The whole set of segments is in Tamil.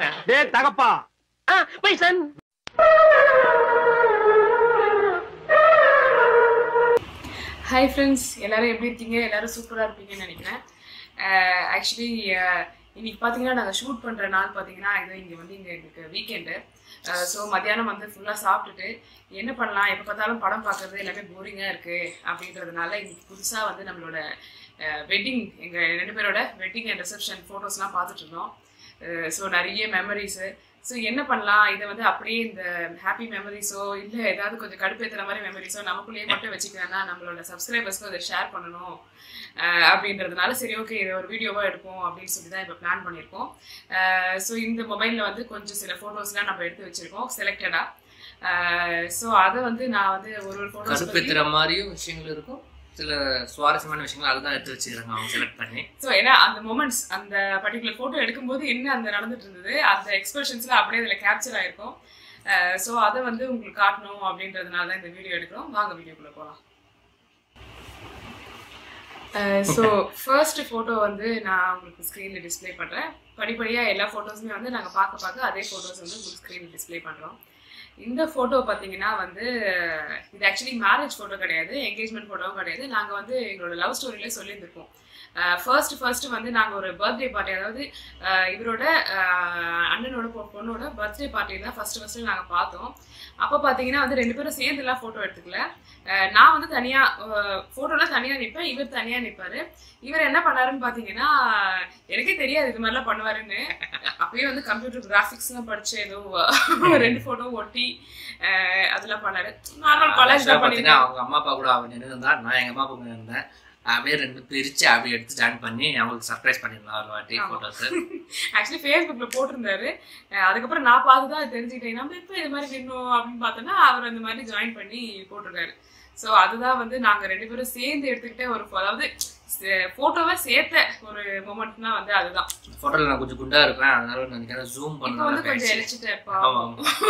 டே தகப்பா பைசன் ஹாய் ஃப்ரெண்ட்ஸ் எல்லாரும் எப்படி இருக்கீங்க எல்லாரும் சூப்பராக இருப்பீங்கன்னு நினைக்கிறேன் ஆக்சுவலி இன்னைக்கு பார்த்தீங்கன்னா நாங்கள் ஷூட் பண்ணுற நாள் பார்த்தீங்கன்னா இது இங்கே வந்து இங்கே எங்களுக்கு வீக்கெண்டு ஸோ மத்தியானம் வந்து ஃபுல்லாக சாப்பிட்டுட்டு என்ன பண்ணலாம் எப்போ பார்த்தாலும் படம் பார்க்குறது எல்லாமே போரிங்காக இருக்குது அப்படின்றதுனால இன்னைக்கு புதுசாக வந்து நம்மளோட வெட்டிங் எங்கள் ரெண்டு பேரோட வெட்டிங் அண்ட் ரிசப்ஷன் ஃபோட்டோஸ்லாம் பார்த்துட்டு இருந்தோம் ஸோ நிறைய மெமரிஸு ஸோ என்ன பண்ணலாம் இதை வந்து அப்படியே இந்த ஹாப்பி மெமரிஸோ இல்லை ஏதாவது கொஞ்சம் கடுப்பேற்றுற மாதிரி மெமரிஸோ நமக்குள்ளேயே மட்டும் வச்சுக்கிறேன்னா நம்மளோட சப்ஸ்கிரைபர்ஸ்க்கு அதை ஷேர் பண்ணணும் அஹ் அப்படின்றதுனால சரி ஓகே இதை ஒரு வீடியோவாக எடுப்போம் அப்படின்னு சொல்லி தான் இப்போ பிளான் பண்ணியிருக்கோம் ஸோ இந்த மொபைலில் வந்து கொஞ்சம் சில ஃபோட்டோஸ்லாம் நம்ம எடுத்து வச்சுருக்கோம் செலக்டடாக ஸோ அதை வந்து நான் வந்து ஒரு ஒரு ஃபோட்டோஸ் கடுப்பேத்துற மாதிரியும் விஷயங்கள் இருக்கும் சில சுவாரஸ்யமான விஷயங்கள் அதுதான் எடுத்து வச்சிருக்காங்க அவங்க செலக்ட் பண்ணி ஸோ ஏன்னா அந்த மொமெண்ட்ஸ் அந்த பர்டிகுலர் ஃபோட்டோ எடுக்கும்போது என்ன அந்த நடந்துட்டு இருந்தது அந்த எக்ஸ்பிரஷன்ஸ்லாம் அப்படியே அதில் கேப்சர் ஆயிருக்கும் ஸோ அதை வந்து உங்களுக்கு காட்டணும் அப்படின்றதுனால தான் இந்த வீடியோ எடுக்கிறோம் வாங்க வீடியோக்குள்ளே போகலாம் ஸோ ஃபர்ஸ்ட் ஃபோட்டோ வந்து நான் உங்களுக்கு ஸ்க்ரீனில் டிஸ்ப்ளே பண்ணுறேன் படிப்படியாக எல்லா ஃபோட்டோஸுமே வந்து நாங்கள் பார்க்க பார்க்க அதே ஃபோட்டோஸ் வந்து உங்களுக்கு ஸ்க்ரீனில் டிஸ்ப்ளே பண்ணுறோம் இந்த ஃபோட்டோ பார்த்தீங்கன்னா வந்து இது ஆக்சுவலி மேரேஜ் ஃபோட்டோ கிடையாது என்கேஜ்மெண்ட் ஃபோட்டோவும் கிடையாது நாங்கள் வந்து எங்களோட லவ் ஸ்டோரியிலே சொல்லியிருந்திருக்கோம் ஃபர்ஸ்ட் ஃபர்ஸ்ட் வந்து நாங்கள் ஒரு பர்த்டே பார்ட்டி அதாவது அஹ் இவரோட அஹ் அண்ணனோட பொ- பொண்ணோட பர்த்டே பார்ட்டி தான் ஃபர்ஸ்ட் ஃபர்ஸ்ட் நாங்கள் பார்த்தோம் அப்போ பார்த்தீங்கன்னா வந்து ரெண்டு பேரும் சேர்ந்துலாம் ஃபோட்டோ எடுத்துக்கல அஹ் நான் வந்து தனியாக ஃபோட்டோலாம் தனியாக நிற்பேன் இவர் தனியாக நிற்பாரு இவர் என்ன பண்ணாருன்னு பார்த்தீங்கன்னா எனக்கே தெரியாது இது மாதிரிலாம் பண்ணுவாருன்னு அப்பயே வந்து கம்ப்யூட்டர் கிராஃபிக்ஸ்லாம் படிச்சு ஏதோ ரெண்டு ஃபோட்டோ ஒட்டி அஹ் அதெல்லாம் பண்ணாரு நார்மல் காலேஜ் Actually தான் பாத்தீங்கன்னா பண்ணிருக்கேன் அவங்க அம்மா அப்பா கூட அவன் நின்றுருந்தா நான் எங்க அம்மா அப்பா கூட இருந்தேன் அப்படியே ரெண்டு பிரிச்சு அப்படியே எடுத்து ஜாயின் பண்ணி அவங்களுக்கு சர்ப்ரைஸ் பண்ணிருந்தேன் ஒரு வாட்டி ஆமா. போட்டோஸ் ஆக்சுவலி ஃபேஸ்புக்ல போட்டிருந்தாரு அஹ் அதுக்கப்புறம் நான் பார்த்து தான் தெரிஞ்சுக்கிட்டேன் நம்ம இப்போ இது மாதிரி நின்னோம் அப்படின்னு பார்த்தோன்னா அவர் அந்த மாதிரி ஜாயின் பண்ணி போட்டிருக்காரு ஸோ அதுதான் வந்து நாங்க ரெண்டு பேரும் சேர்ந்து எடுத்துக்கிட்ட ஒரு pho- அதாவது போட்டோவை சேர்த்த ஒரு மொமெண்ட்னா வந்து அதுதான் போட்டோல நான் கொஞ்சம் குண்டா இருப்பேன் அதனால நினைக்கிறேன் ஜூம் இப்போ வந்து கொஞ்சம் பண்ண இழைச்சிட்டேன் ஆமா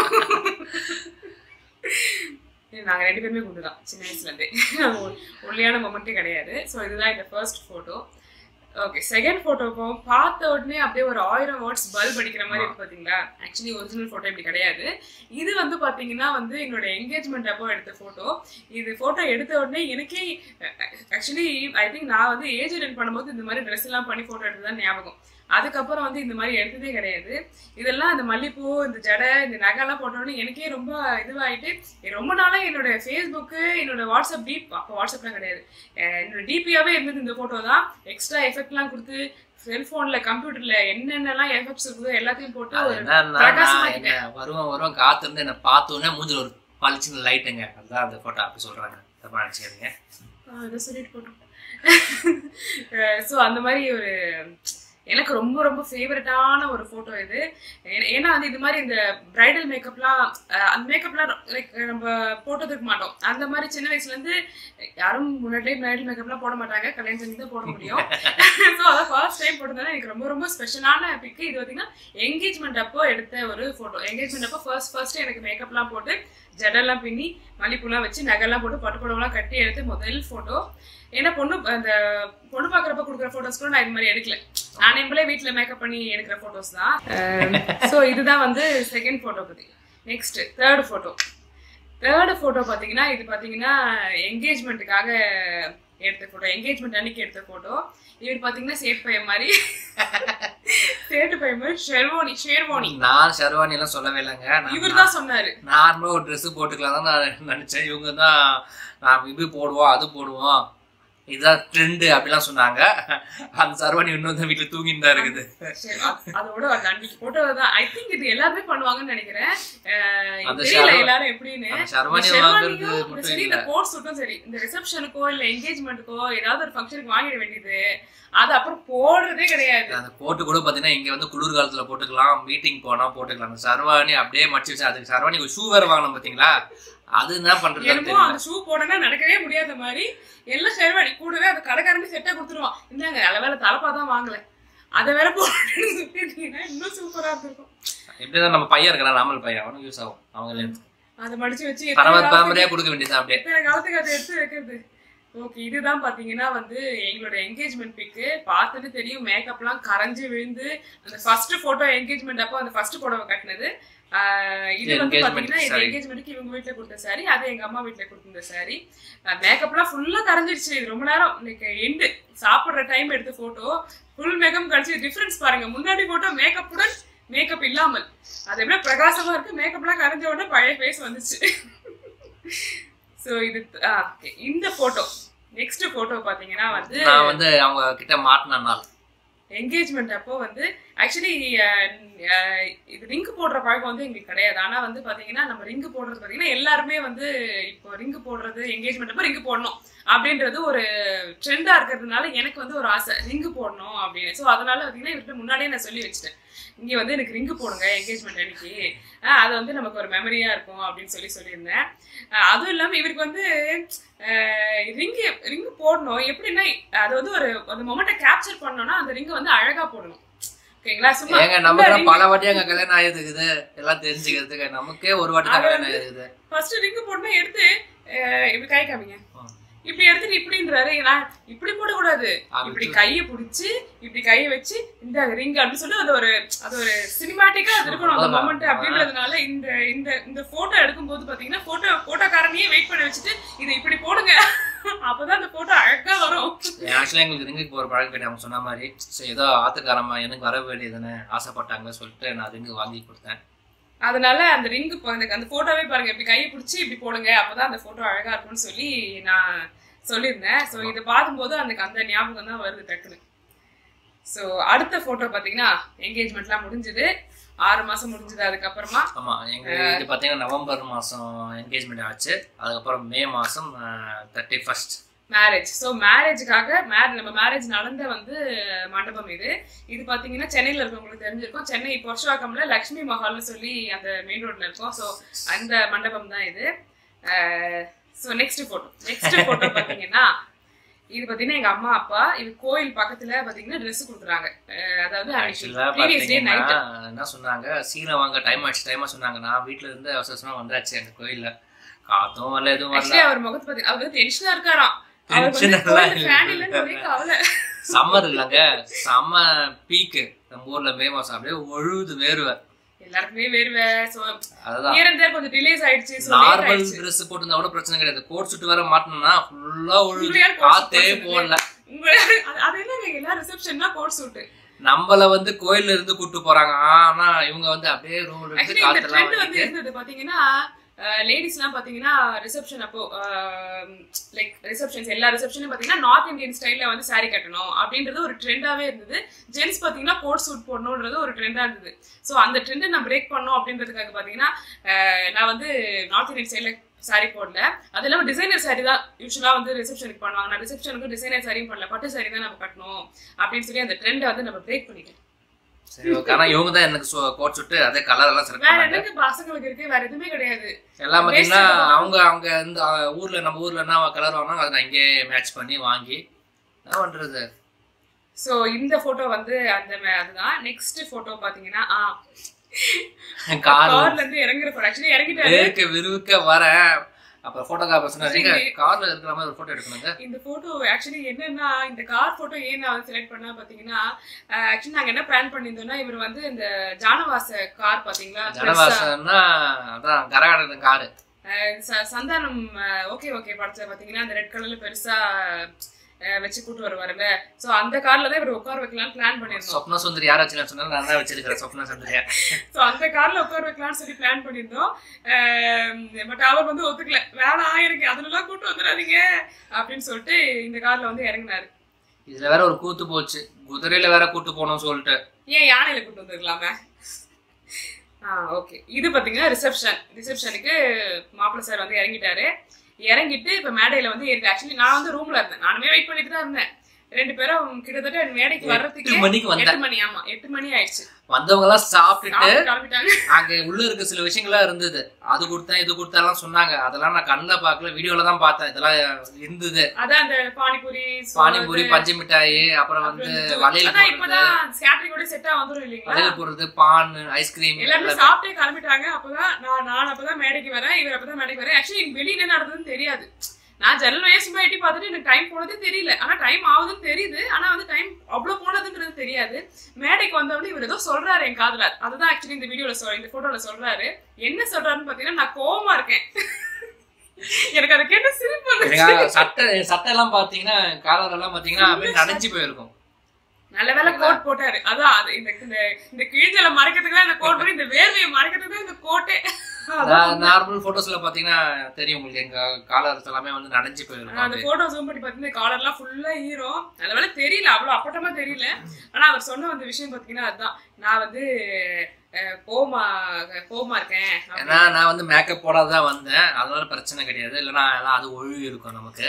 நாங்க ரெண்டு பேருமே குண்டு தான் சின்ன வயசுல இருந்தே ஒ- ஒல்லியான மொமெண்ட்டே கிடையாது ஸோ இதுதான் இந்த ஃபர்ஸ்ட் போட்டோ ஓகே செகண்ட் போட்டோப்போ பார்த்த உடனே அப்படியே ஒரு ஆயிரம் வாட்ஸ் பல்ப் அடிக்கிற மாதிரி இருக்கு பாத்தீங்களா ஆக்சுவலி ஒரிஜினல் போட்டோ இப்படி கிடையாது இது வந்து பாத்தீங்கன்னா வந்து என்னோட என்கேஜ்மெண்ட் அப்போ எடுத்த போட்டோ இது போட்டோ எடுத்த உடனே எனக்கே ஆக்சுவலி ஐ திங்க் நான் வந்து ஏஜ் அட்டன் பண்ணும்போது இந்த மாதிரி ட்ரெஸ் எல்லாம் பண்ணி போட்டோ எடுத்ததான் ஞாபகம் அதுக்கப்புறம் வந்து இந்த மாதிரி எடுத்ததே கிடையாது இதெல்லாம் இந்த மல்லிப்பூ இந்த ஜடை இந்த நகைலாம் போட்டோன்னே எனக்கே ரொம்ப இதுவாயிட்டு ரொம்ப நாளா என்னோட ஃபேஸ்புக்கு என்னோட வாட்ஸ்அப் டீப் அப்போ வாட்ஸ்அப்லாம் கிடையாது அஹ் என்னோட டிபியாவே இருந்தது இந்த போட்டோ தான் எக்ஸ்ட்ரா எஃபெக்ட்லாம் கொடுத்து செல்போன்ல கம்ப்யூட்டர்ல என்னென்னலாம் எஃபெக்ட்ஸ் இருக்குதோ எல்லாத்தையும் போட்டு அது ஒரு என்னன்னா பிரகாசமா நான் என்ன வருவேன் வருவேன் காத்து இருந்து என்ன பார்த்தோன்னே மூஞ்சில ஒரு பளிச்சுன்னு லைட்டுங்க அதுதான் அந்த போட்டோ அப்படி சொல்றாங்க தப்பா நினைச்சுக்கிறீங்க ஆ, இதை சொல்லிட்டு போட்டோம் ஸோ அந்த மாதிரி ஒரு எனக்கு ரொம்ப ரொம்ப ஃபேவரட்டான ஒரு ஃபோட்டோ இது ஏ- ஏன்னா வந்து இது மாதிரி இந்த பிரைடல் மேக்கப்லாம் அந்த மேக்கப்லாம் லைக் நம்ம போட்டதுக்கு மாட்டோம் அந்த மாதிரி சின்ன வயசுலேருந்து யாரும் முன்னாடியே பிரைடல் மேக்கப்லாம் போட மாட்டாங்க கல்யாணம் செஞ்சு தான் போட முடியும் ஸோ அதை ஃபர்ஸ்ட் டைம் போட்டதால எனக்கு ரொம்ப ரொம்ப ஸ்பெஷலான பிக்கு இது பார்த்தீங்கன்னா என்கேஜ்மெண்ட் அப்போ எடுத்த ஒரு ஃபோட்டோ என்கேஜ்மெண்ட் அப்போ ஃபர்ஸ்ட் ஃபர்ஸ்ட் எனக்கு மேக்கப்லாம் போட்டு ஜடெல்லாம் பின்னி மல்லிப்பூலாம் வச்சு நகைலாம் போட்டு பட்டு புடவைலாம் கட்டி எடுத்து முதல் ஃபோட்டோ ஏன்னா பொண்ணு அந்த பொண்ணு பார்க்குறப்ப கொடுக்குற ஃபோட்டோஸ் கூட நான் இது மாதிரி எடுக்கல நான் நம்மளே வீட்டில் மேக்கப் பண்ணி எடுக்கிற ஃபோட்டோஸ் தான் ஸோ இதுதான் வந்து செகண்ட் ஃபோட்டோ பற்றி next third photo third photo பார்த்தீங்கன்னா இது பார்த்தீங்கன்னா என்கேஜ்மெண்ட்டுக்காக எடுத்த ஃபோட்டோ என்கேஜ்மெண்ட் அன்னைக்கு எடுத்த ஃபோட்டோ இவர் பார்த்தீங்கன்னா சேட் பையன் மாதிரி சேட்டு பையன் மாதிரி ஷெர்வானி ஷேர்வானி நான் ஷர்வானி எல்லாம் சொல்லவே இல்லைங்க இவர் நான் தான் சொன்னாரு நார்மலா ஒரு ட்ரெஸ் போட்டுக்கலாம் தான் நான் நினைச்சேன் இவங்க தான் நான் இது போடுவோம் அது போடுவோம் இதுதான் ட்ரெண்டு அப்படிலாம் சொன்னாங்க அந்த சர்வானி இன்னும் தான் வீட்டுல தூங்கிட்டு தான் இருக்குது சரி, அ- அதோட அந்த அன்னைக்கு போட்டோ தான் ஐ திங்க் இது எல்லாருமே பண்ணுவாங்கன்னு நினைக்கிறேன் அஹ் அந்த தெரியல ஷெர்வா- எல்லாரும் எப்படின்னு அந்த இந்த ஷர்வானி ஷெர்வானியும் வாங்குறது இந்த மட்டும் சரி இல்ல இந்த கோட் சூட்டும் சரி இந்த ரிசப்ஷனுக்கோ இல்ல என்கேஜ்மெண்ட்டுக்கோ ஏதாவது ஒரு ஃபங்க்ஷனுக்கு வாங்கிட வேண்டியது அது அப்புறம் போடுறதே கிடையாது அந்த கோட்டு கூட பாத்தீங்கன்னா இங்க வந்து குளிர் காலத்துல போட்டுக்கலாம் மீட்டிங் போனா போட்டுக்கலாம் அந்த சர்வானி அப்படியே மடிச்சு வச்சு அதுக்கு சர்வானி ஒரு ஷூ வேற வாங்கணும் பாத்தீங்களா அது என்ன பண்றது என்னமோ தெரியல அந்த ஷூ போடனா நடக்கவே முடியாத மாதிரி எல்லாம் ஷெர்வானி கூடவே அந்த கடைக்காரனே செட்டா கொடுத்துருவான் இந்தாங்க நல்ல வேலை தலப்பா தான் வாங்கல அதை வேற போட்டு சுத்திட்டீங்கன்னா இன்னும் சூப்பரா இருந்திருக்கும் எப்படிதான் நம்ம பையன் இருக்கலாம் நாமல் பையன் அவனுக்கு யூஸ் ஆகும் அவங்க அதை மடிச்சு வச்சு பரவ எத்தனை பேமரே காலத்துக்கு- கொடுக்க வேண்டியது அப்படியே எத்தனை காலத்துக்கு அதை எடுத்து வைக்கிறது ஓகே இதுதான் பாத்தீங்கன்னா வந்து எங்களோட என்கேஜ்மெண்ட் பிக்கு பார்த்துட்டு தெரியும் மேக்கப்லாம் கரைஞ்சு விழுந்து அந்த ஃபர்ஸ்ட் போட்டோ என்கேஜ்மெண்ட் அப்போ அந்த ஃபர்ஸ்ட் புடவை கட்டினது ஆஹ் இது வந்து Engagement பாத்தீங்கன்னா இது saree. என்கேஜ்மெண்ட்க்கு இவங்க வீட்ல கொடுத்த saree அது எங்க அம்மா வீட்ல கொடுத்த saree மேக்கப்லாம் ஃபுல்லா கரைஞ்சிருச்சு இது ரொம்ப நேரம் இன்னைக்கு எண்டு சாப்பிடுற டைம் எடுத்த போட்டோ ஃபுல் மேக்கப் கழிச்சு டிஃபரன்ஸ் பாருங்க முன்னாடி போட்டோ மேக்கப்புடன் மேக்கப் இல்லாமல் அது எப்படி பிரகாசமா இருக்கு மேக்கப்லாம் கரைஞ்ச உடனே பழைய ஃபேஸ் வந்துச்சு ஸோ இது ஆ, okay. இந்த போட்டோ நெக்ஸ்ட் போட்டோ பாத்தீங்கன்னா வந்து நான் வந்து அவங்க கிட்ட மாட்டின நாள் என்கேஜ்மெண்ட் அப்போ வந்து ஆக்சுவலி இது ரிங்கு போடுற பழக்கம் வந்து எங்களுக்கு கிடையாது ஆனா வந்து பாத்தீங்கன்னா நம்ம ரிங்கு போடுறது பாத்தீங்கன்னா எல்லாருமே வந்து இப்போ ரிங்கு போடுறது என்கேஜ்மெண்ட் அப்போ ரிங்கு போடணும் அப்படின்றது ஒரு ட்ரெண்டா இருக்கிறதுனால எனக்கு வந்து ஒரு ஆசை ரிங்கு போடணும் அப்படின்னு ஸோ அதனால பாத்தீங்கன்னா இவர்கிட்ட முன்னாடியே நான் சொல்லி வச்சுட்டேன் இங்க வந்து எனக்கு ரிங்கு போடுங்க என்கேஜ்மெண்ட் அன்னைக்கு ஆஹ் அது வந்து நமக்கு ஒரு மெமரியா இருக்கும் அப்படின்னு சொல்லி சொல்லியிருந்தேன் ஆஹ் அதுவும் இல்லாம இவருக்கு வந்து ரிங்கு ரிங்கு போடணும் எப்படின்னா அது வந்து ஒரு அந்த மொமெண்ட்டை கேப்சர் பண்ணணும்னா அந்த ரிங்கை வந்து அழகா போடணும் ஓகேங்களா சும்மா ஏங்க நமக்கு பல வாட்டி அங்க கல்யாணம் ஆயிருக்குது எல்லாம் தெரிஞ்சுக்கிறதுக்கு நமக்கே ஒரு வாட்டி தான் கல்யாணம் ஆயிருக்குது ஃபர்ஸ்ட் ரிங்கு போடணும் எடுத்து அஹ் இப்படி கை காமிங்க ஆ. இப்படி எடுத்துட்டு இப்படின்றாரு நான் இப்படி போடக்கூடாது அப்படி இப்படி கையை பிடிச்சி இப்படி கையை வச்சு இந்த ரிங் அப்படின்னு சொல்லி அது ஒரு அது ஒரு சினிமாட்டிக்கா அது இருக்கணும் அந்த ஆமா. மொமெண்ட் அப்படின்றதுனால இந்த இந்த இந்த போட்டோ எடுக்கும்போது பாத்தீங்கன்னா போட்டோ போட்டோக்காரனையே வெயிட் பண்ண வச்சுட்டு இதை இப்படி போடுங்க அப்பதான் அந்த போட்டோ அழகா வரும் ஆக்சுவலா எங்களுக்கு ரிங்குக்கு போற பழக்கம் கிடையாது அவங்க சொன்ன மாதிரி சரி ஏதோ ஆத்துக்காரம்மா எனக்கு வர வேண்டியதுன்னு ஆசைப்பட்டாங்க சொல்லிட்டு நான் ரிங்கு வாங்கி கொடுத்தேன் அதனால அந்த ரிங்கு அந்த அந்த போட்டோவே பாருங்க இப்படி கையை பிடிச்சி இப்படி போடுங்க அப்பதான் அந்த போட்டோ அழகா இருக்கும்னு சொல்லி நான் சொல்லியிருந்தேன் ஸோ இதை பார்க்கும்போது அந்த அந்த ஞாபகம் தான் வருது டக்குன்னு ஸோ அடுத்த போட்டோ பாத்தீங்கன்னா என்கேஜ்மெண்ட்லாம் முடிஞ்சது ஆறு மாசம் முடிஞ்சது அதுக்கப்புறமா ஆமா எங்க இது பாத்தீங்கன்னா நவம்பர் மாசம் என்கேஜ்மெண்ட் ஆச்சு அதுக்கப்புறம் மே மாசம் தேர்ட்டி ஃபர்ஸ்ட் மேரேஜ் ஸோ மேரேஜுக்காக மேரேஜ் நம்ம மேரேஜ் நடந்த வந்து மண்டபம் இது இது பார்த்தீங்கன்னா சென்னையில் இருக்கவங்களுக்கு தெரிஞ்சிருக்கும் சென்னை பொர்ஷாக்கம்ல லக்ஷ்மி மஹால்னு சொல்லி அந்த மெயின் ரோட்ல இருக்கும் ஸோ அந்த மண்டபம் தான் இது so next photo next photo பார்த்தீங்கன்னா இது பார்த்தீங்கன்னா எங்க அம்மா அப்பா இது கோயில் பக்கத்துல பார்த்தீங்கன்னா ட்ரெஸ் கொடுக்குறாங்க அஹ் அதாவது ஆக்சுவலா ப்ரீவியஸ் டே நைட் பாத்தீங்கன்னா என்ன சொன்னாங்க சீரம் வாங்க டைம் ஆச்சு டைமா சொன்னாங்க நான் வீட்ல இருந்து அவசர அவசரமா வந்தாச்சு எங்க கோயில்ல காத்தும் வரல எதுவும் வரல ஆக்சுவலி அவர் முகத்தை பத்தி அவர் டென்ஷனா இருக்காராம் அவர் Tension வந்து எல்லாம் கோயில் இல்ல. ஃபேன் இல்லைன்னு ஒரே கவலை சம்மர் இல்லைங்க செம்ம பீக்கு நம்ம ஊர்ல மே மாசம் அப்படியே ஒழுகுது வேர்வை எல்லாருக்குமே வேர்வை ஸோ அதுதான் ஹியர் அண்ட் தேர் கொஞ்சம் டிலேஸ் ஆயிடுச்சு ஸோ லேட் நார்மல் ஆயிடுச்சு ட்ரெஸ் போட்டிருந்தா கூட பிரச்சனை கிடையாது கோட் சுட்டு வேற மாட்டணும்னா ஃபுல்லா ஒழுகுது உங்களை யார் coat suit காத்தே போட போடல உங்களை அது- அது என்னங்க எல்லா ரிசப்ஷன்னா கோட் சூட் நம்மள வந்து கோயில்ல இருந்து கூட்டு போறாங்க ஆனா இவங்க வந்து அப்படியே ரூம்ல இருந்து ஆக்சுவலி இந்த காத்தெல்லாம் ட்ரெண்ட் வந்து வாங்கிட்டு இருந்தது பாத்தீங்கன்னா லேடிஸ்லாம் பாத்தீங்கன்னா ரிசப்ஷன் அப்போ லைக் ரிசப்ஷன்ஸ் எல்லா ரிசப்ஷனும் பாத்தீங்கன்னா நார்த் இந்தியன் ஸ்டைல்ல வந்து saree கட்டணும் அப்படின்றது ஒரு ட்ரெண்டாவே இருந்தது ஜென்ஸ் பாத்தீங்கன்னா கோட் சூட் போடணுன்றது ஒரு ட்ரெண்டா இருந்தது ஸோ அந்த ட்ரெண்டை நான் பிரேக் பண்ணோம் அப்படின்றதுக்காக பாத்தீங்கன்னா அஹ், நான் வந்து நார்த் இந்தியன் ஸ்டைல்ல saree போடல அது இல்லாம டிசைனர் saree தான் யூஸ்வலா வந்து ரிசப்ஷனுக்கு பண்ணுவாங்க நான் ரிசப்ஷனுக்கு டிசைனர் சாரியும் பண்ணல பட்டு saree தான் நம்ம கட்டணும் அப்படின்னு சொல்லி அந்த ட்ரெண்டை வந்து நம்ம பிரேக் பண்ணிட்டோம் சரி ஓகே ஆனா இவங்க தான் எனக்கு கோட் சுட்டு அதே கலர் எல்லாம் செலக்ட் வேற பண்ணாங்க என்னங்க பசங்களுக்கு இருக்கு வேற எதுவுமே கிடையாது எல்லாம் பாத்தீங்கன்னா Waste தான். அவங்க அவங்க இந்த அஹ், ஊர்ல நம்ம ஊர்ல என்ன கலர் வாங்கினா அதை நான் இங்கே மேட்ச் பண்ணி வாங்கி என்ன பண்றது சோ இந்த போட்டோ வந்து அந்த மே- அதுதான் நெக்ஸ்ட் போட்டோ பாத்தீங்கன்னா ஆ கார் கார்ல இருந்து இறங்குற போட்டோ ஆக்சுவலி இறங்கிட்டாரு வேர்க்க விறுவிக்க வரேன் அப்புறம் போட்டோகிராஃபர் சொன்னாரு கார்ல இருக்கிற மாதிரி ஒரு போட்டோ எடுக்கணுங்க இந்த போட்டோ ஆக்சுவலி என்னன்னா இந்த கார் போட்டோ ஏன் நான் செலக்ட் பண்ணா பாத்தீங்கன்னா ஆக்சுவலி நாங்க என்ன பிளான் பண்ணியிருந்தோம்னா இவர் வந்து இந்த ஜானவாச கார் பாத்தீங்களா பெருசா, ஜனவாசம்னா அதான் கரகாட்டம் காரு அஹ், ச- சந்தானம் ஓகே ஓகே படத்துல பாத்தீங்கன்னா அந்த ரெட் கலர்ல பெருசா அஹ், வச்சு கூட்டு வருவாருல்ல சோ அந்த கார்ல தான் இவர் உட்கார வைக்கலாம்னு பிளான் பண்ணியிருந்தோம் சொப்ன சுந்தரி யார் வச்சுன்னு சொன்னாலும் நான் தான் வச்சிருக்கிறேன் சொப்ன சுந்தரியா ஸோ அந்த கார்ல உட்கார வைக்கலாம்னு சொல்லி பிளான் பண்ணியிருந்தோம் பட் அவர் வந்து ஒத்துக்கல வேணாம் எனக்கு அதுலலாம் கூட்டு வந்துடாதீங்க அப்படின்னு சொல்லிட்டு இந்த கார்ல வந்து இறங்குனாரு இதுல வேற ஒரு கூத்து போச்சு குதிரையில வேற கூட்டு போகணும்னு சொல்லிட்டு ஏன் யானையில கூட்டு வந்துருக்கலாமே ஆ ஓகே இது பாத்தீங்கன்னா ரிசப்ஷன் ரிசப்ஷனுக்கு மாப்பிள்ளை சார் வந்து இறங்கிட்டாரு இறங்கிட்டு இப்ப மேடையில வந்து ஏறி ஆக்சுவலி நான் வந்து ரூம்ல இருந்தேன் நானுமே வெயிட் பண்ணிட்டு தான் இருந்தேன் ரெண்டு பேரும் கிட்டத்தட்ட மேடைக்கு வர்றதுக்கு எட்டு மணிக்கு வந்தேன் எட்டு மணி ஆமா எட்டு மணி ஆயிடுச்சு வந்தவங்க எல்லாம் சாப்பிட்டுட்டு சாப்பிட்டு கிளம்பிட்டாங்க அங்க உள்ள இருக்க சில விஷயங்கள்லாம் இருந்தது அது கொடுத்தேன் இது கொடுத்தேன் சொன்னாங்க அதெல்லாம் நான் கண்ணுல பார்க்கல வீடியோல தான் பார்த்தேன் இதெல்லாம் இருந்தது அதான் அந்த பானிபூரி சோறு, பானிபூரி பஞ்சு மிட்டாய் அப்புறம் வந்து அப்புறம் வளையல் அதான் போடுறது இப்பதான் கேட்டரிங்கோட செட்டா வந்துரும் இல்லைங்களா வளையல் போடுறது பான் ஐஸ்கிரீம் எல்லாருமே சாப்பிட்டே கிளம்பிட்டாங்க அப்பதான் நான் நான் அப்பதான் மேடைக்கு வரேன் இவர் அப்பதான் மேடைக்கு வரேன் ஆக்சுவலி எனக்கு வெளியில என்ன நடந்ததுன்னு தெரியாது நான் ஜன்னல் வழியா சும்மா எட்டி பார்த்துட்டு எனக்கு டைம் போனதே தெரியல ஆனா டைம் ஆகுதுன்னு தெரியுது ஆனா வந்து டைம் அவ்வளவு போனதுன்றது தெரியாது மேடைக்கு வந்தவொடனே இவர் ஏதோ சொல்றாரு என் காதுல அதுதான் ஆக்சுவலி இந்த வீடியோல சொல் இந்த போட்டோல சொல்றாரு என்ன சொல்றாருன்னு பாத்தீங்கன்னா நான் கோவமா இருக்கேன் எனக்கு அதை கேட்டு சிரிப்பு வந்துச்சு. எனக்கு சட்டை சட்டை எல்லாம் பாத்தீங்கன்னா காலர் எல்லாம் பாத்தீங்கன்னா அப்படியே நனைஞ்சு போயிருக்கும் நல்ல வேலை கோட் போட்டாரு அதான் அது இந்த இந்த இந்த கிழிஞ்சல மறைக்கிறதுக்கு தான் இந்த கோட் போட்டு இந்த வேர்வையை மறைக்கிறதுக்கு தான் இந்த கோட்டே அதான் நார்மல் போட்டோஸ்ல பாத்தீங்கன்னா தெரியும் உங்களுக்கு எங்க காலர்ஸ் எல்லாமே வந்து நனைஞ்சு போயிருக்கும் அந்த அப்படியே. போட்டோ ஜூம் பண்ணி பார்த்தீங்கன்னா காலர்லாம் ஃபுல்லா ஈரம் நல்ல வேலை தெரியல அவ்வளவு அப்பட்டமா தெரியல ஆனா அவர் சொன்ன அந்த விஷயம் பாத்தீங்கன்னா அதுதான் நான் வந்து அஹ், கோமா கோமா இருக்கேன் ஏன்னா நான் வந்து மேக்கப் போடாதான் வந்தேன் அதனால பிரச்சனை கிடையாது இல்லைன்னா எல்லாம் அது ஒழுகி இருக்கும் நமக்கு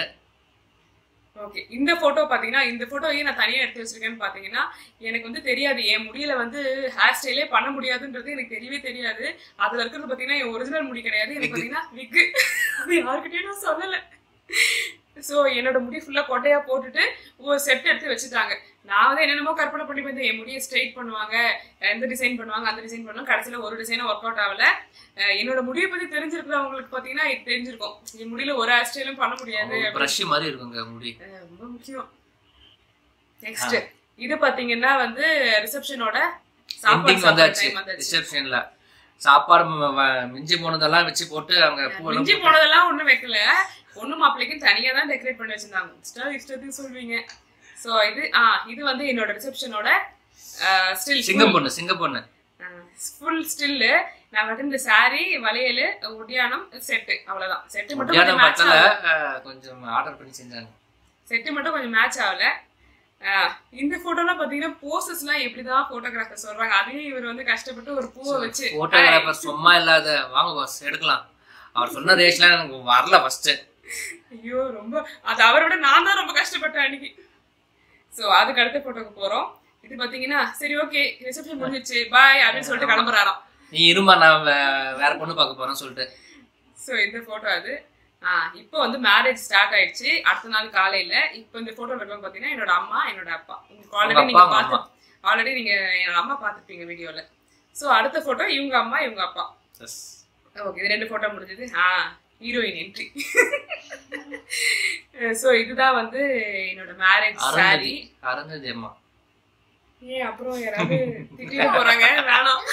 ஓகே இந்த போட்டோ பாத்தீங்கன்னா இந்த போட்டோ ஏன் நான் தனியா எடுத்து வச்சிருக்கேன்னு பாத்தீங்கன்னா எனக்கு வந்து தெரியாது என் முடியல வந்து ஹேர் ஸ்டைலே பண்ண முடியாதுன்றது எனக்கு தெரியவே தெரியாது அதுல இருக்கிறது பாத்தீங்கன்னா என் ஒரிஜினல் முடி கிடையாது எனக்கு பாத்தீங்கன்னா விக்கு அது யாருக்கிட்டயும் நான் சொல்லல ஸோ என்னோட முடி ஃபுல்லா கொட்டையா போட்டுட்டு ஒரு செட் எடுத்து வச்சுட்டாங்க நான் வந்து என்னென்னமோ கற்பனை பண்ணி வந்து என் முடியை ஸ்ட்ரைட் பண்ணுவாங்க எந்த டிசைன் பண்ணுவாங்க அந்த டிசைன் பண்ணுவாங்க கடைசியில ஒரு டிசைனும் ஒர்க் அவுட் ஆகல அஹ் என்னோட முடியை பத்தி தெரிஞ்சிருக்கிறவங்களுக்கு பாத்தீங்கன்னா இது தெரிஞ்சிருக்கும் என் முடியல ஒரு ஹேர் ஸ்டைலும் பண்ண முடியாது ப்ரஷ் மாதிரி இருக்குங்க முடி அஹ் ரொம்ப முக்கியம் நெக்ஸ்ட் இது பாத்தீங்கன்னா வந்து ரிசப்ஷனோட சாப்பாடு எண்டிங் சாப்பிடுற வந்தாச்சு டைம் வந்தாச்சு ரிசப்ஷன்ல சாப்பாடு ம- ம- மிஞ்சி போனதெல்லாம் வச்சு போட்டு அங்க பூவெல்லாம் மிஞ்சி போட்டு- போனதெல்லாம் ஒண்ணும் வைக்கல பொண்ணு மாப்பிள்ளைக்கும் தனியா தான் டெக்கரேட் பண்ணி வச்சிருந்தாங்க இஷ்டம் இஷ்டத்துக்கு சொல்வீங்க சோ இது ஆ இது வந்து என்னோட ரிசப்ஷனோட ஸ்டில் சிங்கம் பொண்ணு சிங்க பொண்ணு ஃபுல் ஸ்டில்லு நான் வந்து இந்த saree வளையல் ஒடியானம் செட்டு அவ்வளவுதான் செட்டு மட்டும் மத்தியானம் கொஞ்சம் மேட்ச் பத்தல ஆகல அஹ், கொஞ்சம் ஆர்டர் பண்ணி செஞ்சாங்க செட்டு மட்டும் கொஞ்சம் மேட்ச் ஆகல ஆஹ் இந்த போட்டோலாம் பாத்தீங்கன்னா போசஸ்லாம் எப்படிதான் போட்டோகிராஃபர் சொல்றாங்க அதையும் இவர் வந்து கஷ்டப்பட்டு ஒரு பூவை வச்சு போட்டோகிராஃபர் சும்மா இல்லாத வாங்க பாஸ் எடுக்கலாம் அவர் சொன்ன ரேஷ்லாம் எனக்கு வரல ஃபர்ஸ்ட் ஐயோ ரொம்ப அது அவரை விட நான் தான் ரொம்ப கஷ்டப்பட்டேன் அன்னைக்கு சோ அதுக்கு அடுத்த போட்டோக்கு போறோம் இது பாத்தீங்கன்னா சரி ஓகே ரிசப்ஷன் முடிஞ்சிச்சு பாய் அப்படின்னு சொல்லிட்டு கிளம்புறாராம் நீ இருமா நான் வே- வேற பொண்ணு பார்க்க போறேன்னு சொல்லிட்டு சோ இந்த போட்டோ அது ஆஹ் இப்போ வந்து மேரேஜ் ஸ்டார்ட் ஆயிடுச்சு அடுத்த நாள் காலையில இப்போ இந்த போட்டோல இருக்கவங்க பாத்தீங்கன்னா என்னோட அம்மா என்னோட அப்பா உங்களுக்கு ஆல்ரெடி உங்க நீங்க அப்பா, பார்த்து அம்மா. ஆல்ரெடி நீங்க என்னோட அம்மா பார்த்துருப்பீங்க வீடியோல சோ அடுத்த போட்டோ இவங்க அம்மா இவங்க அப்பா Yes. ஓகே இது ரெண்டு போட்டோ முடிஞ்சது ஆ ஹீரோயின் என்ட்ரி சோ இதுதான் வந்து என்னோட மேரேஜ் அருந்ததி சாரி அருந்ததி அம்மா ஏன் அப்புறம் யாராவது திட்டிட்டு போறாங்க வேணாம்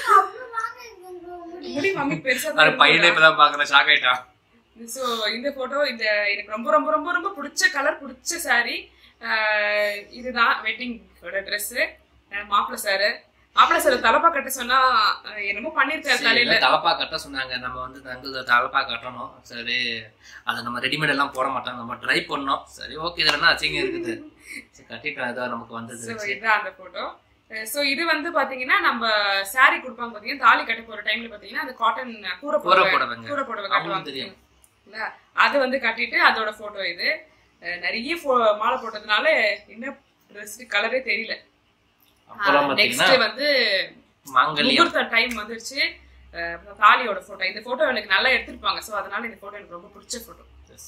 முடி மம்மி பெருசா வேற பையனே இப்பதான் பாக்குறேன் ஷாக் ஆயிட்டான் ஸோ இந்த போட்டோ இந்த எனக்கு ரொம்ப ரொம்ப ரொம்ப ரொம்ப பிடிச்ச கலர் பிடிச்ச saree ஆஹ் இதுதான் வெட்டிங்கோட ட்ரெஸ்ஸு மாப்பிள்ளை சாரு மாப்பிள்ளை சார் தலப்பா கட்ட சொன்னா ஆஹ் என்னமோ பண்ணிருக்காரு தலையில சரி, தலப்பா கட்ட சொன்னாங்க நம்ம வந்து தங்க தலப்பா கட்டணும் சரி அதை நம்ம ரெடிமேட் எல்லாம் போட மாட்டோம் நம்ம ட்ரை பண்ணோம் சரி ஓகே இதுல என்ன அச்சிங்க இருக்குது சரி கட்டிட்டோம் ஏதோ நமக்கு வந்தது ஸோ வச்சு. இதுதான் அந்த போட்டோ ஸோ இது வந்து பாத்தீங்கன்னா நம்ம saree கொடுப்பாங்க பாத்தீங்கன்னா தாலி கட்ட போற டைம்ல பாத்தீங்கன்னா அந்த காட்டன் கூரை கூரை புடவை போடுவாங்க கூரை புடவை அவங்களுக்கு கட்டுவாங்க தெரியும். இல்ல அது வந்து கட்டிட்டு அதோட போட்டோ இது அஹ் நிறைய pho- மாலை போட்டதுனால என்ன ட்ரெஸ் கலரே தெரியல அப்புறம் நெக்ஸ்ட் பாத்தீங்கன்னா வந்து மாங்கல்யம் முகூர்த்த டைம் வந்துருச்சு அஹ் அப்புறம் தாலியோட போட்டோ இந்த போட்டோ எனக்கு நல்லா எடுத்திருப்பாங்க சோ அதனால இந்த போட்டோ எனக்கு ரொம்ப பிடிச்ச போட்டோ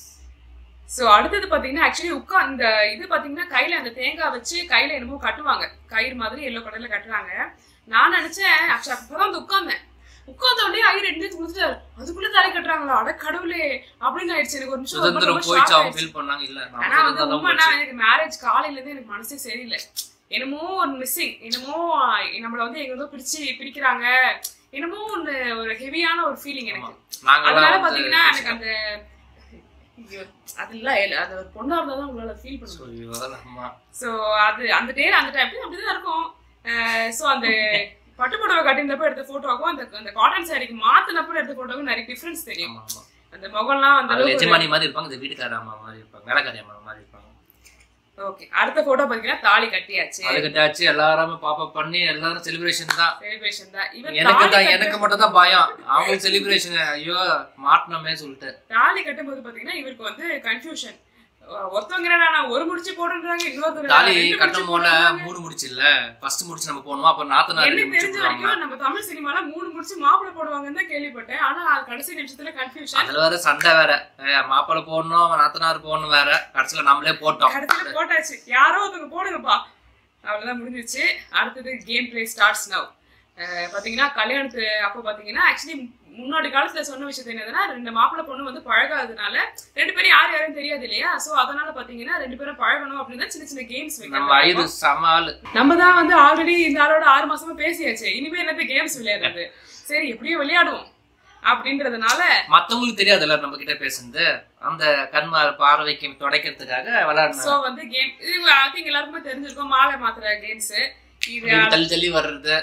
சோ அடுத்தது பாத்தீங்கன்னா ஆக்சுவலி உட்கா இந்த இது பாத்தீங்கன்னா கையில அந்த தேங்காய் வச்சு கையில என்னமோ கட்டுவாங்க கயிறு மாதிரி எல்லோ கலர்ல கட்டுறாங்க நான் நினைச்சேன் ஆக்சுவலி அப்பதான் வந்து உட்கார்ந்தேன் உட்கார்ந்த உடனே ஐயர் ரெண்டு பேரும் முடிச்சிட்டாரு அதுக்குள்ள தாலி கட்டுறாங்களா அட கடவுளே அப்படின்னு ஆயிடுச்சு எனக்கு ஒரு நிமிஷம் ரொம்ப சுதந்திரம் ரொம்ப போயிடுச்சு shock அவங்க ஆயிடுச்சு. ஃபீல் பண்ணாங்க இல்ல நம்ம ஆனா வந்து சுதந்திரம் தான் உண்மைனா போச்சு. எனக்கு மேரேஜ் காலையில இருந்து எனக்கு மனசே சரியில்லை என்னமோ ஒரு மிஸ்ஸிங் என்னமோ நம்மள வந்து எங்க ஏதோ பிரிச்சு பிரிக்கிறாங்க என்னமோ ஒண்ணு ஒரு ஹெவியான ஒரு ஃபீலிங் எனக்கு நாங்கெல்லாம் அதனால வந்து பாத்தீங்கன்னா எனக்கு அந்த ஐயோ, அது இல்ல இல்ல, அது ஒரு பொண்ணா இருந்தா தான் உங்களால ஃபீல் பண்ண முடியும் ஐயோ, அம்மா. சோ அது அந்த டே அந்த டைம் அப்படிதான் இருக்கும் சோ அந்த பட்டு புடவை கட்டினப்ப எடுத்த போட்டோக்கும் அந்த அந்த காட்டன் சாரிக்கு மாத்தினப்ப எடுத்த போட்டோக்கும் நிறைய டிஃபரன்ஸ் தெரியும் ஆமா, ஆமா. அந்த முகம்லாம் அந்த அதுல அளவுக்கு எஜமானி மாதிரி இருப்பாங்க இந்த வீட்டுக்கார அம்மா மாதிரி இருப்பாங்க வேலைக்காரி அம்மா மாதிரி இருப்பாங்க ஓகே அடுத்த போட்டோ பாத்தீங்கன்னா தாலி கட்டியாச்சு அதுக்கிட்டாச்சு எல்லாருமே பாப்பா பண்ணி எல்லாரும் செலிப்ரேஷன் தான் செலிப்ரேஷன் தான் இவன் எனக்கு தாலி தான் கட்ட- எனக்கு மட்டும் தான் பயம் அவங்களுக்கு செலிப்ரேஷன் ஐயோ மாட்டணுமே சொல்லிட்டு தாலி கட்டும்போது பாத்தீங்கன்னா இவருக்கு வந்து கன்ஃபியூஷன் ஒருத்தவங்க என்னடா நான் ஒரு முடிச்சு போடுன்றாங்க இன்னொருத்தவங்க தாலி ரெண்டு முடிச்சு கட்டும் போல போடுன்றாங்க. மூணு முடிச்சு இல்ல ஃபர்ஸ்ட் முடிச்சு நம்ம போடணும் அப்ப நாத்தனார் ரெண்டு எனக்கு முடிச்சு தெரிஞ்ச போடுவாங்க வரைக்கும் நம்ம தமிழ் சினிமால மூணு முடிச்சு மாப்பிள்ளை போடுவாங்கன்னு தான் கேள்விப்பட்டேன் ஆனா அது கடைசி நிமிஷத்துல கன்ஃபியூஷன் அதுல வேற சண்டை வேற ஏய், மாப்பிள்ளை போடணும் நாத்தனார் போடணும் வேற கடைசியில நம்மளே போட்டோம் கடைசியில போட்டாச்சு யாரோ ஒருத்தவங்க போடுங்கப்பா அவ்வளவுதான் முடிஞ்சிச்சு அடுத்தது கேம் பிளே ஸ்டார்ட்ஸ் நவ் பாத்தீங்கன்னா கல்யாணத்து அப்போ பாத்தீங்கன்னா ஆக்சுவலி முன்னாடி காலத்துல சொன்ன விஷயத்த என்னதுன்னா ரெண்டு மாப்பிள்ளை பொண்ணு வந்து பழகாததுனால ரெண்டு பேரும் யார் யாரும் தெரியாது இல்லையா சோ அதனால பாத்தீங்கன்னா ரெண்டு பேரும் பழகணும் அப்படின்னு தான் சின்ன சின்ன கேம்ஸ் நம்ம ஐது சம ஆளு நம்ம தான் வந்து ஆல்ரெடி இந்த ஆளோட ஆறு மாசமா பேசியாச்சு இனிமே என்னது கேம்ஸ் விளையாடுறது சரி எப்படியும் விளையாடுவோம் அப்படின்றதுனால மத்தவங்களுக்கு தெரியாதுல்ல நம்ம கிட்ட பேசுனது அந்த கண் மா- பார்வைக்கு துடைக்கிறதுக்காக சோ விளையாடணும் வந்து கேம் இது ஐ திங்க் எல்லாருக்குமே தெரிஞ்சிருக்கும் மாலை மாத்துற கேம்ஸ் இது தள்ளி தள்ளி வர்றது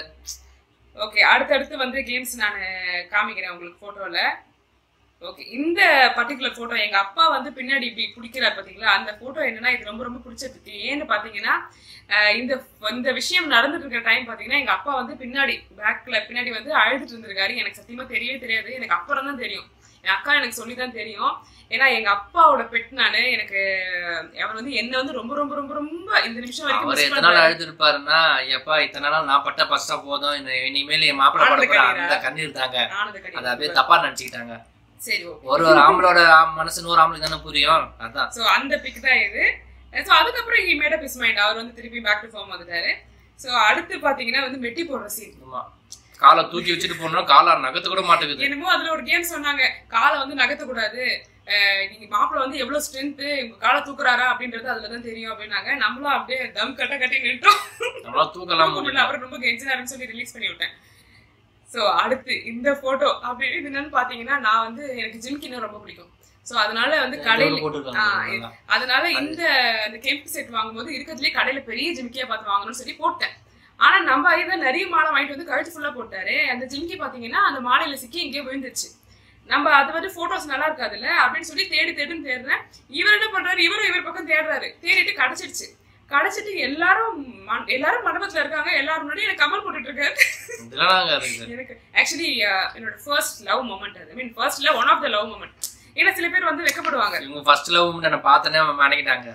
ஓகே அடுத்தடுத்து வந்து கேம்ஸ் நான் காமிக்கிறேன் உங்களுக்கு போட்டோல ஓகே இந்த பர்டிகுலர் போட்டோ எங்க அப்பா வந்து பின்னாடி இப்படி பிடிக்கிறார் பாத்தீங்களா அந்த போட்டோ என்னன்னா இது ரொம்ப ரொம்ப பிடிச்சதுக்கு ஏன்னு பாத்தீங்கன்னா அஹ் இந்த இந்த விஷயம் நடந்துட்டு இருக்கிற டைம் பாத்தீங்கன்னா எங்க அப்பா வந்து பின்னாடி பேக்ல பின்னாடி வந்து அழுதுட்டு இருந்திருக்காரு எனக்கு சத்தியமா தெரியவே தெரியாது எனக்கு அப்புறம் தான் தெரியும் என் அக்கா எனக்கு சொல்லி தான் தெரியும் ஏன்னா எங்க அப்பாவோட பெட் நானு எனக்கு அவர் வந்து என்ன வந்து ரொம்ப ரொம்ப ரொம்ப ரொம்ப இந்த நிமிஷம் வரைக்கும் அவர் miss எத்தனை நாள் பண்றாரு. அழுதுருப்பாருன்னா எப்பா இத்தனை நாள் நான் பட்ட பஸ்டா போதும் இந்த இனிமேல் என் மாப்பிள்ளை பட ஆனந்த போற கண்ணீரா? அந்த கண்ணீர் தாங்க ஆனந்த அதை கண்ணீர் அப்படியே தப்பா நினைச்சுக்கிட்டாங்க சரி ஓகே ஒரு ஒரு ஆம்பளோட ஆம் மனசு நூறு ஆம்பளுக்கு தானே புரியும் அதான் சோ அந்த பிக் தான் இது சோ அதுக்கப்புறம் he made up his mind அவர் வந்து திருப்பி பேக் டு ஃபார்ம் வந்துட்டாரு சோ அடுத்து பாத்தீங்கன்னா வந்து மெட்டி போடுற சீன் ஆமா காலை தூக்கி வச்சுட்டு போனோம் காலை நகத்து கூட மாட்டேங்குது என்னமோ அதுல ஒரு கேம் சொன்னாங்க காலை வந்து நகர்த்த கூடாது அஹ் நீங்க மாப்பிள்ள வந்து எவ்வளவு ஸ்ட்ரென்த் உங்க காலை தூக்குறாரா அப்படின்றது அதுலதான் தெரியும் அப்படின்னாங்க நம்மளும் அப்படியே தம் கட்ட கட்டி நின்றோம் நம்மளால தூக்கலாம் தூக்க முடியல முடியல அப்புறம் ரொம்ப கெஞ்சினாருன்னு சொல்லி ரிலீஸ் பண்ணி விட்டேன் சோ அடுத்து இந்த போட்டோ அப்படி இது என்னன்னு பாத்தீங்கன்னா நான் வந்து எனக்கு ஜிம்கின்னு ரொம்ப பிடிக்கும் சோ அதனால வந்து கடையில ஆ, போட்டுருக்காங்க இது- அதனால இந்த இந்த கெம்ப் செட் வாங்கும்போது இருக்கிறதுலே கடையில பெரிய ஜிம்கியா பார்த்து வாங்கணும்னு சொல்லி போட்டேன் ஆனா நம்ம இதை நிறைய மாலை வாங்கிட்டு வந்து கழுத்து ஃபுல்லா போட்டாரு அந்த ஜிம்கி பாத்தீங்கன்னா அந்த மாலையில சிக்கி இங்கே விழுந்துருச்சு நம்ம அது வந்து போட்டோஸ் நல்லா இருக்காதுல்ல அப்படின்னு சொல்லி தேடி தேடின்னு தேடுறேன் இவர் என்ன பண்றாரு இவரும் இவர் பக்கம் தேடுறாரு தேடிட்டு கிடைச்சிடுச்சு கிடைச்சிட்டு எல்லாரும் ம- எல்லாரும் மண்டபத்துல இருக்காங்க எல்லாரும் முன்னாடி எனக்கு கமல் போட்டுட்டு இருக்காரு இதெல்லாம் நாங்க இருக்குது எனக்கு ஆக்சுவலி என்னோட ஃபர்ஸ்ட் லவ் மூமெண்ட் அது ஐ மீன் ஃபர்ஸ்ட்ல one of the love moment ஏன்னா சில பேர் வந்து வெக்கப்படுவாங்க இவங்க ஃபர்ஸ்ட் லவ் என்ன பார்த்தனே நினைக்கிட்டாங்க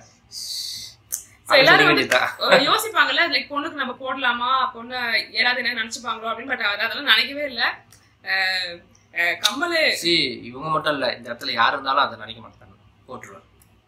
So, எல்லாரும் வந்து வேண்டியதா அஹ் யோசிப்பாங்கல்ல லைக் பொண்ணுக்கு நம்ம போடலாமா பொண்ணு ஏதாவது என்ன நினைச்சுப்பாங்களோ அப்படின்னு பட் அவர் அதெல்லாம் நினைக்கவே இல்லை கம்மலு சி இவங்க மட்டும் இல்ல இந்த இடத்துல யார் இருந்தாலும் அதை நினைக்க மாட்டாங்க போட்டுருவேன்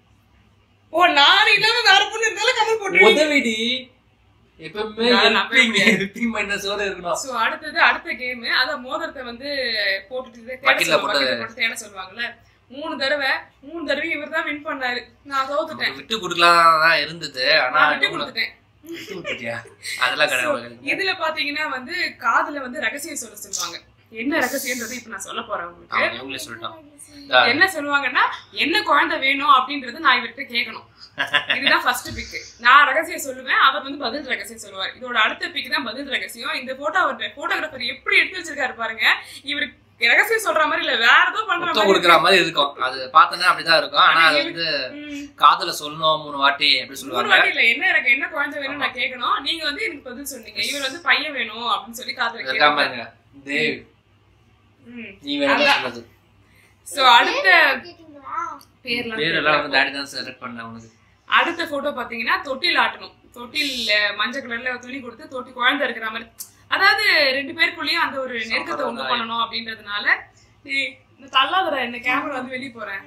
ஓ நான் இல்லாம வேற பொண்ணு இருந்தாலும் கமல் போட்டுருவீங்க உதவிடி எப்பவுமே நான் நம்பவே ஹெல்பிங் முடியாது. ஹெல்பிங் மைனஸோட இருக்கணும் சோ அடுத்தது அடுத்த கேம் அத மோதிரத்தை வந்து போட்டுட்டு தேட Bucket ல சொல்லுவாங்க. போட்டு- bucket ல போட்டு தேட சொல்லுவாங்கல்ல மூணு தடவை மூணு தடவை இவர் தான் வின் பண்ணாரு நான் தோத்துட்டேன் நமக்கு விட்டு கொடுக்கலாம் தான் இருந்தது ஆனா நான் விட்டு இவங்க- கொடுத்துட்டேன் விட்டு கொடுத்துட்டியா அதெல்லாம் கிடையாது இதுல பாத்தீங்கன்னா வந்து காதுல வந்து ரகசியம் சொல்ல சொல்லுவாங்க என்ன ரகசியம்ன்றது இப்ப நான் சொல்ல போறேன் உங்களுக்கு ஆமா, இவங்களே சொல்லிட்டான் என்ன சொல்லுவாங்கன்னா என்ன குழந்தை வேணும் அப்படின்றது நான் இவர்கிட்ட கேட்கணும் இதுதான் ஃபர்ஸ்ட் பிக் நான் ரகசியம் சொல்லுவேன் அவர் வந்து பதில் ரகசியம் சொல்லுவார் இதோட அடுத்த பிக் தான் பதில் ரகசியம் இந்த போட்டோ அவர் போட்டோகிராஃபர் எப்படி எடுத்து வச்சிருக்காரு பாருங்க இவர் ரகசியம் சொல்ற மாதிரி இல்ல வேற ஏதோ பண்ற முத்தம் மாதிரி கொடுக்குற மாதிரி இருக்கும் அது பார்த்தோன்னா அப்படிதான் இருக்கும் ஆனா அது வந்து ம். காதுல சொல்லணும் மூணு வாட்டி எப்படி மூணு சொல்லுவாங்க வாட்டி இல்ல என்ன எனக்கு என்ன குழந்தை வேணும் நான் கேட்கணும் நீங்க வந்து எனக்கு பதில் சொன்னீங்க இவர் வந்து பையன் வேணும் அப்படின்னு சொல்லி காதுல இருக்காம கேட்டாங்க இருங்க தேவ் ம் நீ வேணும் அதான். சொன்னது சோ அடுத்த கேட்டீங்களா பேர்லாம் பேரெல்லாம் வந்து தெரியல. டாடி தான் செலக்ட் பண்ண உனக்கு அடுத்த போட்டோ பாத்தீங்கன்னா தொட்டில் ஆட்டணும் தொட்டில் அஹ், மஞ்சள் கலர்ல துணி கொடுத்து தொட்டி குழந்தை இருக்கிற மாதிரி அதாவது ரெண்டு பேருக்குள்ளேயும் அந்த ஒரு நெருக்கத்தை உண்டு சம்பிரதாயம். பண்ணணும் அப்படின்றதுனால ஏய், இந்த தள்ளாதடா என்ன கேமரா வந்து வெளிய போறேன்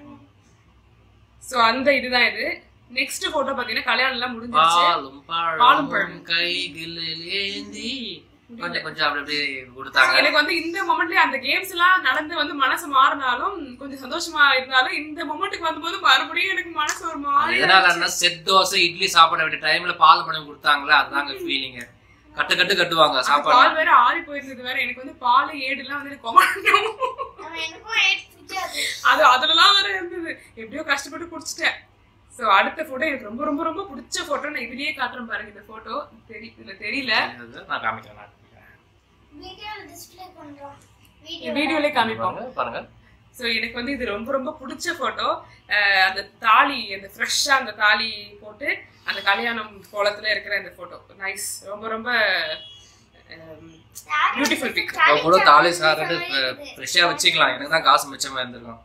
சோ அந்த இதுதான் இது நெக்ஸ்ட் போட்டோ பாத்தீங்கன்னா கல்யாணம் எல்லாம் முடிஞ்சிருச்சு பாலும் பாலும் பழமும் பழமும். கைகளில் ஏந்தி கொஞ்சம் கொஞ்சம் அப்படி அப்படியே கொடுத்தாங்க எனக்கு வந்து இந்த மொமெண்ட்லயே அந்த கேம்ஸ் எல்லாம் நடந்து வந்து மனசு மாறினாலும் கொஞ்சம் சந்தோஷமா இருந்தாலும் இந்த மொமெண்ட்டுக்கு வந்தபோது மறுபடியும் எனக்கு மனசு ஒரு மாதிரி எதனாலன்னா செட் தோசை இட்லி சாப்பிட வேண்டிய டைம்ல பால் பழம் கொடுத்தாங்களே அதுதாங்க ஃபீலிங் கட்டு கட்டு கட்டுவாங்க அந்த சாப்பாடு பால் வேற ஆறி போயிருந்தது வேற எனக்கு வந்து பால் ஏடு எல்லாம் வந்து எனக்கு கொமாட்டோம் அவன் எனக்கும் ஏட் பிடிக்காது அது அதுலலாம் வேற இருந்தது எப்படியோ கஷ்டப்பட்டு குடிச்சிட்டேன் சோ அடுத்த போட்டோ எனக்கு ரொம்ப ரொம்ப ரொம்ப பிடிச்ச போட்டோ நான் இதுலயே காட்டுறேன் பாருங்க இந்த போட்டோ தெரி இதுல தெரியல நான் காமிக்கிறேன் நான் வீடியோல டிஸ்ப்ளே பண்றோம் வீடியோலயே வீடியோ காமிப்போம் பாருங்க, பாருங்க சோ எனக்கு வந்து இது ரொம்ப ரொம்ப பிடிச்ச போட்டோ அந்த தாலி அந்த ஃப்ரெஷ்ஷா அந்த தாலி போட்டு அந்த கல்யாணம் கோலத்துல இருக்கிற அந்த போட்டோ நைஸ் ரொம்ப ரொம்ப Beautiful pic. இப்ப கூட தாலி சாப்பிட்டு ஃப்ரெஷ்ஷா வச்சுக்கலாம் எனக்கு தான் காசு மிச்சமா இருந்திருக்கும்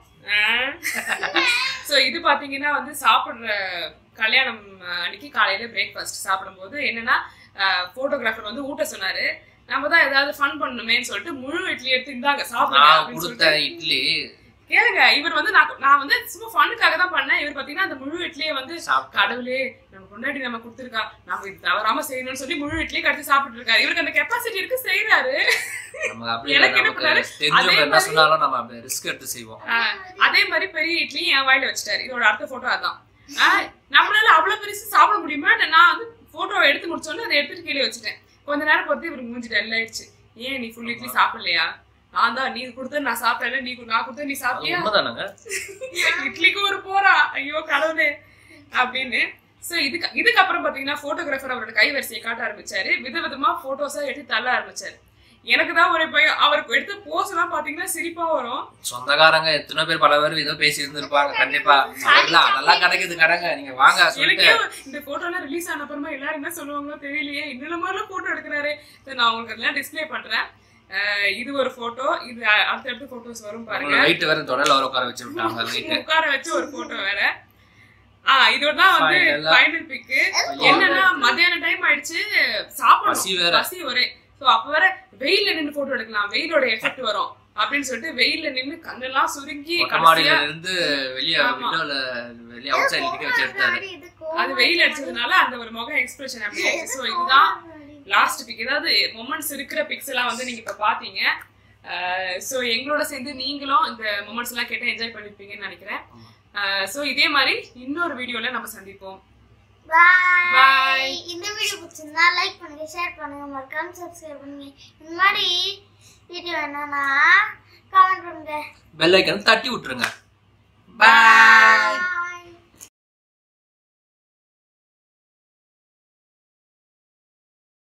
ஸோ இது பாத்தீங்கன்னா வந்து சாப்பிடுற கல்யாணம் அஹ், அன்னைக்கு காலையில பிரேக்ஃபாஸ்ட் சாப்பிடும்போது என்னன்னா போட்டோகிராஃபர் வந்து ஊட்ட சொன்னாரு நம்ம தான் ஏதாவது ஃபன் பண்ணணுமேன்னு சொல்லிட்டு முழு இட்லி எடுத்து இந்தாங்க சாப்பிடுங்க நான் அப்படின்னு கொடுத்த சொல்லிட்டு இட்லி கேளுங்க இவர் வந்து நான் நான் வந்து சும்மா ஃபனுக்காக தான் பண்ணேன் இவர் பாத்தீங்கன்னா அந்த முழு இட்லியை வந்து சாப்பிட்டேன் கடவுளே நம்ம பொண்டாட்டி நம்ம கொடுத்துருக்கா நம்ம இது தவறாம செய்யணும்னு சொல்லி முழு இட்லி கடிச்சு சாப்பிட்டு இருக்காரு இவருக்கு அந்த கெப்பாசிட்டி இருக்கு செய்யறாரு நமக்கு அப்படி இல்லை, எனக்கு என்ன நமக்கு பண்ணாரு? தெரிஞ்சவங்க அதே என்ன மாதிரி- சொன்னாலும் நம்ம அப்படி ரிஸ்க் எடுத்து செய்வோம் ஆஹ் அதே மாதிரி பெரிய இட்லி என் வாயில வச்சுட்டாரு இதோட அடுத்த போட்டோ அதான் ஆஹ் நம்மளால அவ்வளவு பெருசு சாப்பிட முடியுமா நான் வந்து போட்டோவை எடுத்து முடிச்சோன்னு அதை எடுத்துட்டு கீழே வச்சுட்டேன் கொஞ்ச நேரம் பொறுத்து இவருக்கு மூஞ்சி டல் ஆயிடுச்சு ஏன் நீ ஃபுல் இட்லி சாப்பிடலையா நான் தான் நீ கொடுத்த நான் சாப்பிடல நீ கு- நான் கொடுத்த நீ அது சாப்பிட்டியா உண்மைதானங்க இட்லிக்கு ஒரு போறா ஐயோ கடவுளே அப்படின்னு சோ இதுக்கு இதுக்கப்புறம் பாத்தீங்கன்னா போட்டோகிராஃபர் அவரோட கைவரிசையை காட்ட ஆரம்பிச்சாரு விதவிதமா போட்டோஸா எடுத்து தள்ள ஆரம்பிச்சாரு எனக்கு தான் ஒரு பையன் அவருக்கு எடுத்த போஸ் எல்லாம் பாத்தீங்கன்னா சிரிப்பா வரும் சொந்தக்காரங்க எத்தனை பேர் பல பேர் ஏதோ பேசி இருந்திருப்பாங்க கண்டிப்பா இல்ல அதெல்லாம் கிடைக்குது கடைங்க நீங்க வாங்க சொல்லிட்டு எனக்கே இந்த போட்டோ எல்லாம் ரிலீஸ் ஆன அப்புறமா எல்லாரும் என்ன சொல்லுவாங்களோ தெரியலையே இன்னும் மாதிரிலாம் போட்டோ எடுக்கிறாரு சரி, நான் உங்களுக்கு எல்லாம் டிஸ்ப்ளே பண்றேன் அஹ் இது ஒரு போட்டோ இது அ- அடுத்தடுத்த போட்டோஸ் வரும் பாருங்க வெயிட் வேற தொடர்ல வர உட்கார வச்சு விட்டாங்க வெயிட் உட்கார வச்சு ஒரு போட்டோ வேற ஆஹ் இதோடதான் வந்து Final ஆ. ஃபைனல் பிக்கு என்னன்னா மத்தியான டைம் ஆயிடுச்சு சாப்பிடணும் பசி வேற. பசி ஒரே சோ அப்ப வேற வெயில்ல நின்னு போட்டோ எடுக்கலாம் வெயிலோட எஃபெக்ட் வரும் அப்படின்னு சொல்லிட்டு வெயில்ல நின்னு கண்ணெல்லாம் சுருங்கி மொட்டை கடைசியா மாடியில இருந்து வெளிய ஆமா. விண்டோல வெளிய அவுட் சைடு நிக்க வச்சு எடுத்தாரு அது வெயில் அடிச்சதுனால அந்த ஒரு முக எக்ஸ்பிரஷன் அப்படி ஆயிடுச்சு ஸோ இதுதான் லாஸ்ட் பிக் ஏதாவது மொமெண்ட்ஸ் இருக்கிற பிக்ஸ் எல்லாம் வந்து நீங்க இப்ப பாத்தீங்க ஸோ எங்களோட சேர்ந்து நீங்களும் இந்த மொமெண்ட்ஸ் எல்லாம் கேட்டு என்ஜாய் பண்ணிருப்பீங்கன்னு நினைக்கிறேன் ஸோ இதே மாதிரி இன்னொரு வீடியோல நம்ம சந்திப்போம் பாய் Bye. இந்த வீடியோ பிடிச்சிருந்தா லைக் பண்ணுங்க ஷேர் பண்ணுங்க மறக்காம சப்ஸ்கிரைப் பண்ணுங்க இந்த மாதிரி வீடியோ வேணும்னா கமெண்ட் பண்ணுங்க பெல் ஐக்கன் தட்டி விட்டுருங்க